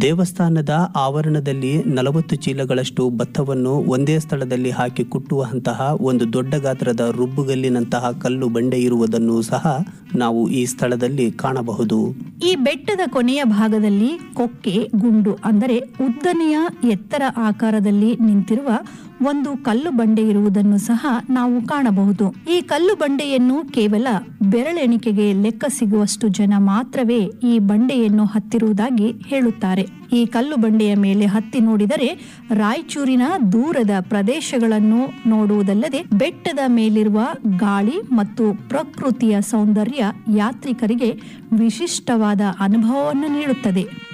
ದೇವಸ್ಥಾನದ ಆವರಣದಲ್ಲಿ ನಲವತ್ತು ಚೀಲಗಳಷ್ಟು ಭತ್ತವನ್ನು ಒಂದೇ ಸ್ಥಳದಲ್ಲಿ ಹಾಕಿ ಕುಟ್ಟುವಂತಹ ಒಂದು ದೊಡ್ಡ ಗಾತ್ರದ ರುಬ್ಬುಗಲ್ಲಿನಂತಹ ಕಲ್ಲು ಬಂಡೆ ಇರುವುದನ್ನು ಸಹ ನಾವು ಈ ಸ್ಥಳದಲ್ಲಿ ಕಾಣಬಹುದು ಈ ಬೆಟ್ಟದ ಕೊನೆಯ ಭಾಗದಲ್ಲಿ ಕೊಕ್ಕೆ ಗುಂಡು ಅಂದರೆ ಉದ್ದನೆಯ ಎತ್ತರ ಆಕಾರದಲ್ಲಿ ನಿಂತಿರುವ ಒಂದು ಕಲ್ಲು ಬಂಡೆ ಇರುವುದನ್ನು ಸಹ ನಾವು ಕಾಣಬಹುದು ಈ ಕಲ್ಲು ಬಂಡೆಯನ್ನು ಕೇವಲ ಬೆರಳೆಣಿಕೆಗೆ ಲೆಕ್ಕ ಸಿಗುವಷ್ಟು ಜನ ಮಾತ್ರವೇ ಈ ಬಂಡೆಯನ್ನು ಹತ್ತಿರುವುದಾಗಿ ಹೇಳುತ್ತಾರೆ ಈ ಕಲ್ಲು ಬಂಡೆಯ ಮೇಲೆ ಹತ್ತಿ ನೋಡಿದರೆ ರಾಯಚೂರಿನ ದೂರದ ಪ್ರದೇಶಗಳನ್ನು ನೋಡುವುದಲ್ಲದೆ ಬೆಟ್ಟದ ಮೇಲಿರುವ ಗಾಳಿ ಮತ್ತು ಪ್ರಕೃತಿಯ ಸೌಂದರ್ಯ ಯಾತ್ರಿಕರಿಗೆ ವಿಶಿಷ್ಟವಾದ ಅನುಭವವನ್ನು ನೀಡುತ್ತದೆ